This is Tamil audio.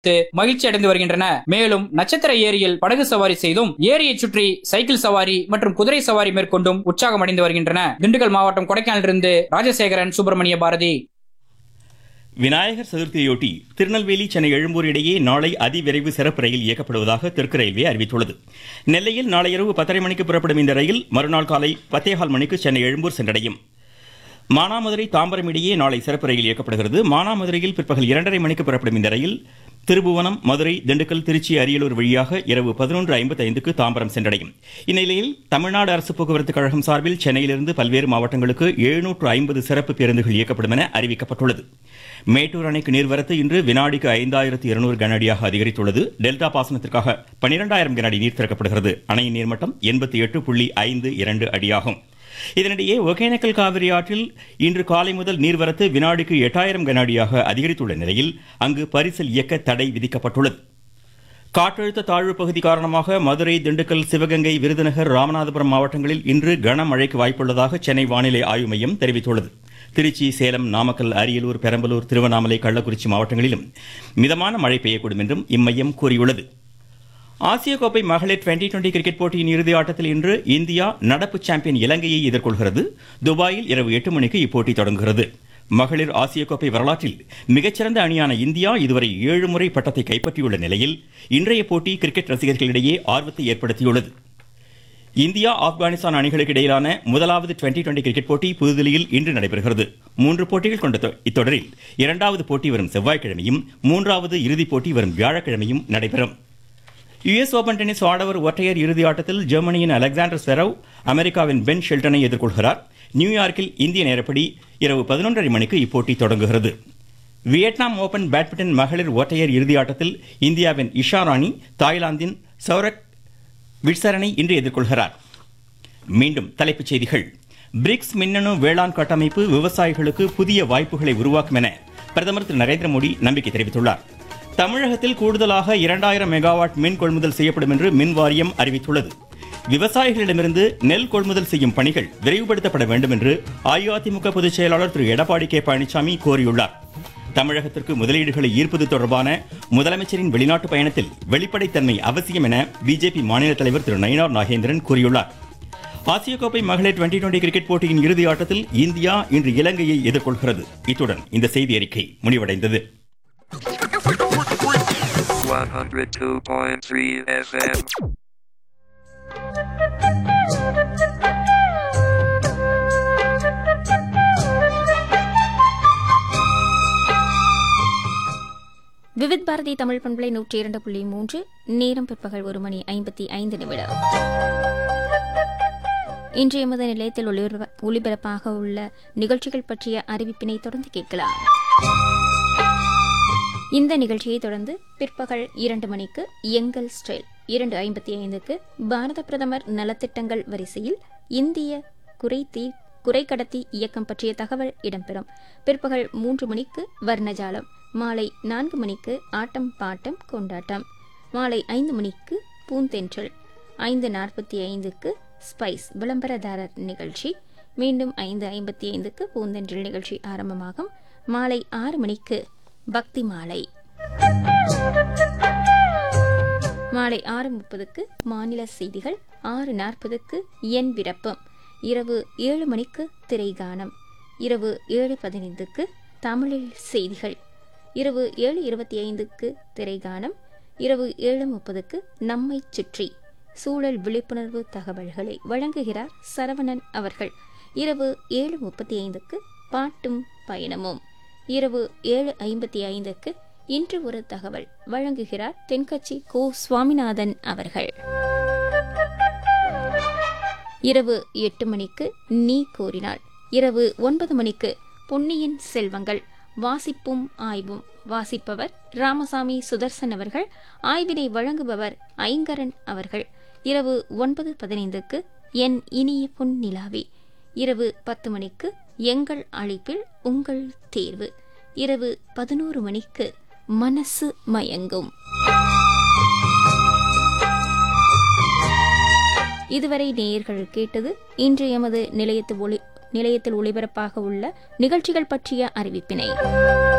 மகிழ்ச்சி அடைந்து வருகின்றன மேலும் நட்சத்திர ஏரியில் படகு சவாரி செய்தும் ஏரியை சுற்றி சைக்கிள் சவாரி மற்றும் குதிரை சவாரி மேற்கொண்டும் உற்சாகம் அடைந்து வருகின்றன திண்டுக்கல் மாவட்டம் கொடைக்கானலிருந்து ராஜசேகரன் சுப்பிரமணிய பாரதி விநாயகர் சதுர்த்தியொட்டி திருநெல்வேலி சென்னை எழும்பூர் இடையே நாளை அதிவிரைவு சிறப்பு ரயில் இயக்கப்படுவதாக தெற்கு ரயில்வே அறிவித்துள்ளது நெல்லையில் நாளை இரவு பத்தரை மணிக்கு புறப்படும் இந்த ரயில் மறுநாள் காலை பத்தேகால் மணிக்கு சென்னை எழும்பூர் சென்றடையும் மானாமதுரை தாம்பரம் இடையே நாளை சிறப்பு ரயில் இயக்கப்படுகிறது மானாமதுரையில் பிற்பகல் இரண்டரை மணிக்கு புறப்படும் இந்த ரயில் திருபுவனம் மதுரை திண்டுக்கல் திருச்சி அரியலூர் வழியாக இரவு பதினொன்று ஐம்பத்தி ஐந்துக்கு தாம்பரம் சென்றடையும் இந்நிலையில் தமிழ்நாடு அரசு போக்குவரத்து கழகம் சார்பில் சென்னையிலிருந்து பல்வேறு மாவட்டங்களுக்கு எழுநூற்று ஐம்பது சிறப்பு பேருந்துகள் இயக்கப்படும் என அறிவிக்கப்பட்டுள்ளது மேட்டூர் அணைக்கு நீர்வரத்து இன்று வினாடிக்கு ஐந்தாயிரத்து இருநூறு கனஅடியாக அதிகரித்துள்ளது டெல்டா பாசனத்திற்காக பனிரெண்டாயிரம் கனஅடி நீர் திறக்கப்படுகிறது அணையின் நீர்மட்டம் எண்பத்தி எட்டு புள்ளி ஐந்து இரண்டு அடியாகும் இதனிடையே ஒகேனக்கல் காவிரி ஆற்றில் இன்று காலை முதல் நீர்வரத்து வினாடிக்கு எட்டாயிரம் கனஅடியாக அதிகரித்துள்ள நிலையில் அங்கு பரிசல் இயக்க தடை விதிக்கப்பட்டுள்ளது காற்றழுத்த தாழ்வு பகுதி காரணமாக மதுரை திண்டுக்கல் சிவகங்கை விருதுநகர் ராமநாதபுரம் மாவட்டங்களில் இன்று கனமழைக்கு வாய்ப்புள்ளதாக சென்னை வானிலை ஆய்வு மையம் தெரிவித்துள்ளது திருச்சி சேலம் நாமக்கல் அரியலூர் பெரம்பலூர் திருவண்ணாமலை கள்ளக்குறிச்சி மாவட்டங்களிலும் மிதமான மழை பெய்யக்கூடும் என்றும் இம்மையம் கூறியுள்ளது ஆசிய கோப்பை மகளிர் டுவெண்டி டுவெண்டி கிரிக்கெட் போட்டியின் இறுதி ஆட்டத்தில் இன்று இந்தியா நடப்பு சாம்பியன் இலங்கையை எதிர்கொள்கிறது துபாயில் இரவு எட்டு மணிக்கு இப்போட்டி தொடங்குகிறது மகளிர் ஆசிய கோப்பை வரலாற்றில் மிகச்சிறந்த அணியான இந்தியா இதுவரை ஏழு முறை பட்டத்தை கைப்பற்றியுள்ள நிலையில் இன்றைய போட்டி கிரிக்கெட் ரசிகர்களிடையே ஆர்வத்தை ஏற்படுத்தியுள்ளது இந்தியா ஆப்கானிஸ்தான் அணிகளுக்கு இடையிலான முதலாவது டுவெண்டி டுவெண்டி கிரிக்கெட் போட்டி புதுதில்லியில் இன்று நடைபெறுகிறது மூன்று போட்டிகள் கொண்ட தொ- இத்தொடரில் இரண்டாவது போட்டி வரும் செவ்வாய்க்கிழமையும் மூன்றாவது இறுதிப் போட்டி வரும் வியாழக்கிழமையும் நடைபெறும் யுஎஸ் ஓபன் டென்னிஸ் ஆடவர் ஒற்றையர் இறுதி ஆட்டத்தில் ஜெர்மனியின் அலெக்சாண்டர் ஸ்வெரவ் அமெரிக்காவின் பென் ஷெல்டனை எதிர்கொள்கிறார் நியூயார்க்கில் இந்திய நேரப்படி இரவு பதினொன்றரை மணிக்கு இப்போட்டி தொடங்குகிறது வியட்நாம் ஓபன் பேட்மிண்டன் மகளிர் ஒற்றையர் இறுதி ஆட்டத்தில் இந்தியாவின் இஷா ராணி தாய்லாந்தின் சௌரக் விட்சரனை இன்று எதிர்கொள்கிறார் மீண்டும் தலைப்புச் செய்திகள் பிரிக்ஸ் மின்னணு வேளாண் கட்டமைப்பு விவசாயிகளுக்கு புதிய வாய்ப்புகளை உருவாக்கும் என பிரதமர் திரு நரேந்திர மோடி நம்பிக்கை தெரிவித்துள்ளார் தமிழகத்தில் கூடுதலாக இரண்டாயிரம் மெகாவாட் மின் கொள்முதல் செய்யப்படும் என்று மின் வாரியம் அறிவித்துள்ளது விவசாயிகளிடமிருந்து நெல் கொள்முதல் செய்யும் பணிகள் விரைவுபடுத்தப்பட வேண்டும் என்று அஇஅதிமுக பொதுச் செயலாளர் திரு எடப்பாடி கே பழனிசாமி கோரியுள்ளார் தமிழகத்திற்கு முதலீடுகளை ஈர்ப்பது தொடர்பான முதலமைச்சரின் வெளிநாட்டு பயணத்தில் வெளிப்படைத்தன்மை அவசியம் என பிஜேபி மாநில தலைவர் திரு நயினார் நாகேந்திரன் கூறியுள்ளார் ஆசிய கோப்பை மகளிர் டுவெண்டி டுவெண்டி கிரிக்கெட் போட்டியின் இறுதி ஆட்டத்தில் இந்தியா இன்று இலங்கையை எதிர்கொள்கிறது இத்துடன் இந்த செய்தி அறிக்கை முடிவடைந்தது 102.3 FM. விவித் பாரதி தமிழ் பண்பலை நூற்றி இரண்டு புள்ளி மூன்று நேரம் பிற்பகல் ஒரு மணி ஐம்பத்தி ஐந்து நிமிடம் இன்று எமது நிலையத்தில் ஒளிபர- ஒளிபரப்பாக உள்ள நிகழ்ச்சிகள் பற்றிய அறிவிப்பினை தொடர்ந்து கேட்கலாம் இந்த நிகழ்ச்சியை தொடர்ந்து பிற்பகல் இரண்டு மணிக்கு எங்கள் ஸ்டைல் இரண்டு ஐம்பத்தி ஐந்துக்கு பாரத பிரதமர் நலத்திட்டங்கள் வரிசையில் இந்திய குறைதீ குறைக்கடத்தி இயக்கம் பற்றிய தகவல் இடம்பெறும் பிற்பகல் மூன்று மணிக்கு வர்ணஜாலம் மாலை நான்கு மணிக்கு ஆட்டம் பாட்டம் கொண்டாட்டம் மாலை ஐந்து மணிக்கு பூந்தென்றல் ஐந்து நாற்பத்தி ஐந்துக்கு ஸ்பைஸ் விளம்பரதாரர் நிகழ்ச்சி மீண்டும் ஐந்து ஐம்பத்தி ஐந்துக்கு பூந்தென்றல் நிகழ்ச்சி ஆரம்பமாகும் மாலை ஆறு மணிக்கு பக்தி மாலை மாலை ஆறு முப்பதுக்கு மாநில செய்திகள் ஆறு நாற்பதுக்கு என் விருப்பம் இரவு ஏழு மணிக்கு திரைகானம் இரவு ஏழு பதினைந்துக்கு தமிழில் செய்திகள் இரவு ஏழு இருபத்தி ஐந்துக்கு திரைகானம் இரவு ஏழு முப்பதுக்கு நம்மை சுற்றி சூழல் விழிப்புணர்வு தகவல்களை வழங்குகிறார் சரவணன் அவர்கள் இரவு ஏழு முப்பத்தி ஐந்துக்கு பாட்டும் பயணமும் இரவு ஏழு ஐம்பத்தி ஐந்துக்கு இன்று ஒரு தகவல் வழங்குகிறார் தென்கட்சி கோ சுவாமிநாதன் அவர்கள் இரவு எட்டு மணிக்கு நீ கோரினாள் இரவு ஒன்பது மணிக்கு பொன்னியின் செல்வங்கள் வாசிப்பும் ஆய்வும் வாசிப்பவர் ராமசாமி சுதர்சன் அவர்கள் ஆய்வினை வழங்குபவர் ஐங்கரன் அவர்கள் இரவு ஒன்பது பதினைந்துக்கு என் இனிய பொன் நிலாவி இரவு பத்து மணிக்கு எங்கள் அழைப்பில் உங்கள் தேர்வு இரவு பதினோரு மணிக்கு மனசு மயங்கும் இதுவரை நேயர்கள் கேட்டது இன்று எமது நிலையத்து ஒளி நிலையத்தில் ஒளிபரப்பாக உள்ள நிகழ்ச்சிகள் பற்றிய அறிவிப்பினை